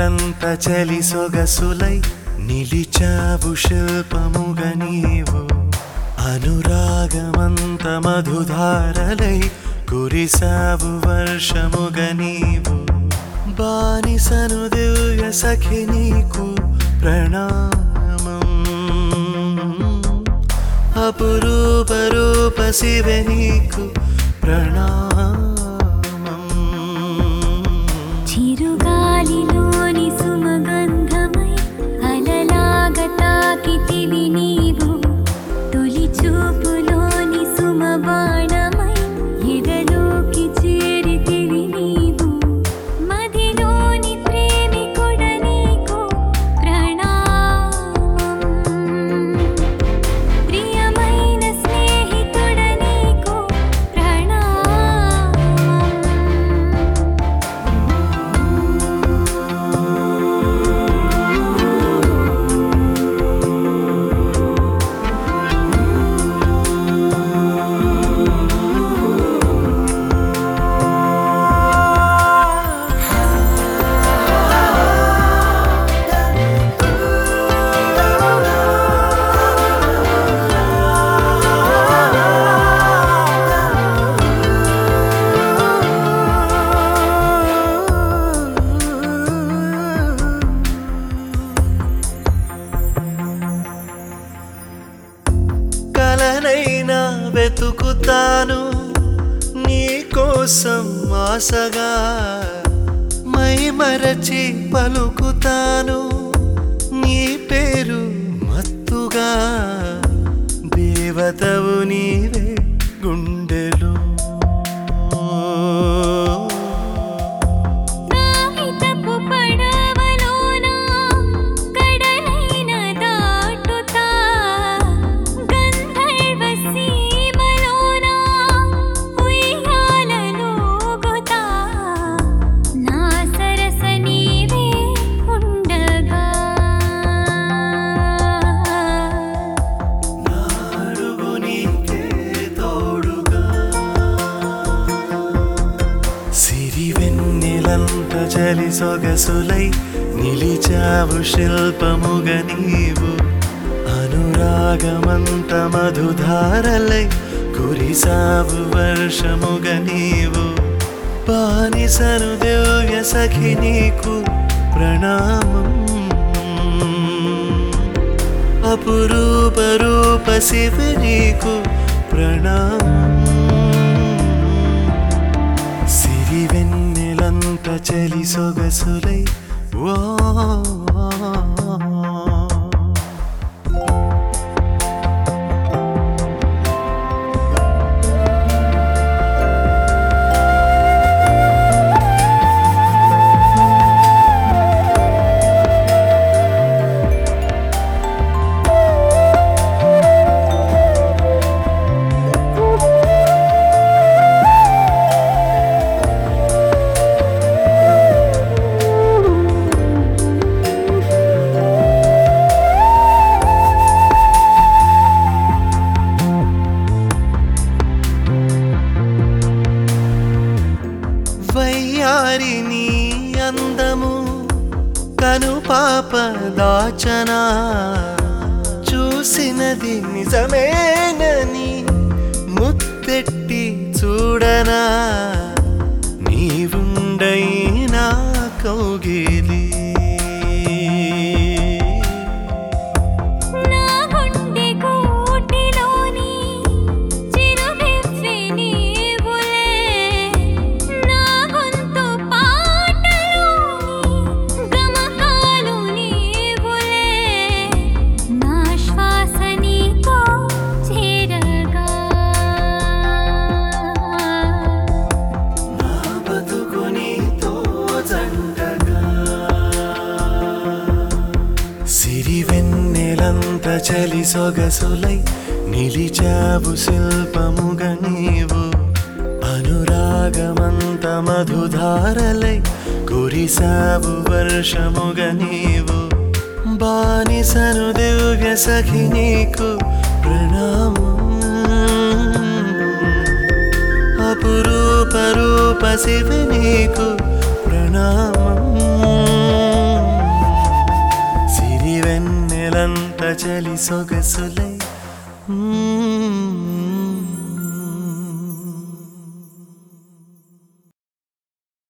నెలంత చలి సొగసులై నిలిచావు శిల్పముగ నీవు అనురాగమంత మధుధారలై కురిసావు వర్షముగ నీవు బానిసను దివ్య సఖి నీకు ప్రణామం అపురూప రూప శివ నీకు ప్రణామం చిరుగాలిలోని సుమగంధమై అలలాగ తాకితివి నీవు తొలి చూపులోని సుమబాణమై ఎదలోకి చేరితివి నీవు మదిలోని ప్రేమికుడ నీకు ప్రణామం ప్రియమైన స్నేహితుడ నీకు ప్రణామం కలనైనా వెతుకుతాను నీ కోసం ఆశగా మై మరచి పలుకుతాను నీ పేరు మత్తుగా దేవతవు నీవే గుండెలు కాగితపు పడవలోన కడలైన దాటుతా గంధర్వ సీమలోన ఉయ్యాలలోగుతా నా సరస నీవే ఉండగా నాడుగు నీకే తోడుగా సిరి వెన్నెలంత చలి సొగసులై నిలిచావు శిల్పముగ నీవు అనురాగమంత మధుధారలై కురిసావు వర్షముగ నీవు బానిసను దివ్య సఖి నీకు ప్రణామం అపురూప రూప శివ నీకు ప్రణామం సిరి వెన్నెలంత చలి సొగసులై ఓ వయ్యారి నీ అందము కను పాప దాచనా చూసినది నిజమేనని ముత్తెట్టి చూడనా నీవుండైనా కౌగిలి నా గుండె కూటిలోని చిరునవ్వే నీవులే నా గొంతు పాటలోని గమకాలు నీవులే నా శ్వాస నీతో చేరగా నా బతుకు నీతో జంటగా సిరి వెన్నెలంత చలి సొగసులై నిలిచావు శిల్పముగ నీవు అనురాగమంత మధుధారలై కురిసావు వర్షముగ నీవు బానిసను దివ్య సఖి నీకు ప్రణామం అపురూప రూప శివ నీకు ప్రణామం చలి సొగసులై మ్మ్.